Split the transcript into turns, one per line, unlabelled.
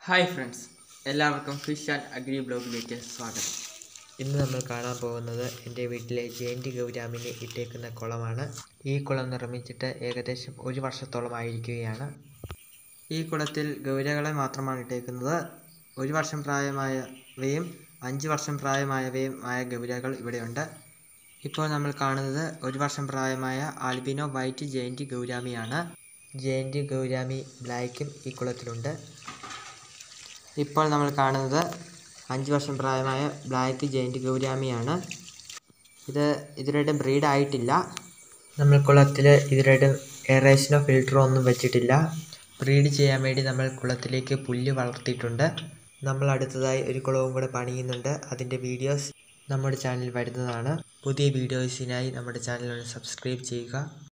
hi friends എല്ലാവർക്കും fish and agri ബ്ലോഗിലേക്ക് സ്വാഗതം
ഇന്ന് നമ്മൾ കാണാൻ പോകുന്നത് എൻ്റെ വീട്ടിലെ ജയന്തി ഗൗരാമിനെ ഇട്ടേക്കുന്ന കുളമാണ് ഈ കുളം നിർമ്മിച്ചിട്ട് ഏകദേശം ഒരു വർഷത്തോളമായിരിക്കുകയാണ് ഈ കുളത്തിൽ ഗൗരകളെ മാത്രമാണ് ഇട്ടേക്കുന്നത് ഒരു വർഷം പ്രായമായവയും അഞ്ച് വർഷം പ്രായമായവയും ആയ ഗൗരകൾ ഇവിടെയുണ്ട് ഇപ്പോൾ നമ്മൾ കാണുന്നത് ഒരു വർഷം പ്രായമായ ആൽബിനോ വൈറ്റ് ജയന്തി ഗൗരാമിയാണ് ജയന്തി ഗൗരാമി ബ്ലാക്കും ഈ കുളത്തിലുണ്ട് ഇപ്പോൾ നമ്മൾ കാണുന്നത് അഞ്ച് വർഷം പ്രായമായ ബ്ലാക്ക് ജയൻറ്റ് ഗൗരാമിയാണ് ഇത് ഇതിലായിട്ട് ബ്രീഡ് ആയിട്ടില്ല നമ്മൾ കുളത്തിൽ ഇതിലായിട്ട് എയറേഷനോ ഫിൽറ്ററോ ഒന്നും വെച്ചിട്ടില്ല ബ്രീഡ് ചെയ്യാൻ വേണ്ടി നമ്മൾ കുളത്തിലേക്ക് പുല്ല് വളർത്തിയിട്ടുണ്ട് നമ്മൾ അടുത്തതായി ഒരു കുളവും കൂടെ പണിയുന്നുണ്ട് അതിൻ്റെ വീഡിയോസ് നമ്മുടെ ചാനലിൽ വരുന്നതാണ് പുതിയ വീഡിയോസിനായി നമ്മുടെ ചാനൽ ഒന്ന് സബ്സ്ക്രൈബ് ചെയ്യുക